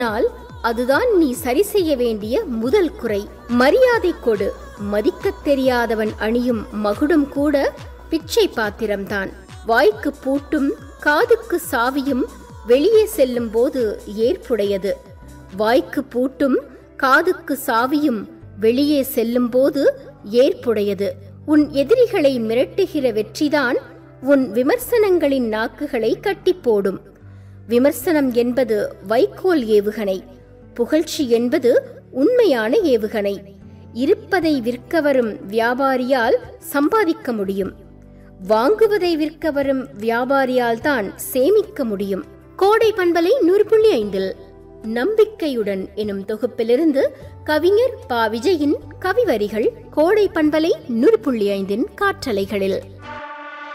ஆனால் அதுதான் நீ சரி செய்ய வேண்டிய முதல் குறை மரியாதை கொடு மதிக்கத் தெரியாதவன் அணியும் மகுடம் கூட பிச்சை பாத்திரம்தான் வாய்க்கு பூட்டும் காதுக்கு சாவியும் வெளியே செல்லும் போது ஏற்புடையது வாய்க்கு பூட்டும் காதுக்கு சாவியும் வெளியே செல்லும் போது ஏற்புடையது உன் எதிரிகளை மிரட்டுகிற வெற்றிதான் உன் விமர்சனங்களின் நாக்குகளை கட்டி போடும் விமர்சனம் என்பது வைக்கோல் ஏவுகணை புகழ்ச்சி என்பது உண்மையான ஏவுகணை இருப்பதை விற்க வரும் வியாபாரியால் சம்பாதிக்க முடியும் வாங்குவதை விற்க வரும் வியாபாரியால் தான் சேமிக்க முடியும் கோடை பண்பலை நூறு புள்ளி ஐந்தில் நம்பிக்கையுடன் எனும் தொகுப்பிலிருந்து கவிஞர் பா விஜயின் கவிவரிகள் கோடை பண்பலை நூறு புள்ளி ஐந்தின் காற்றலைகளில்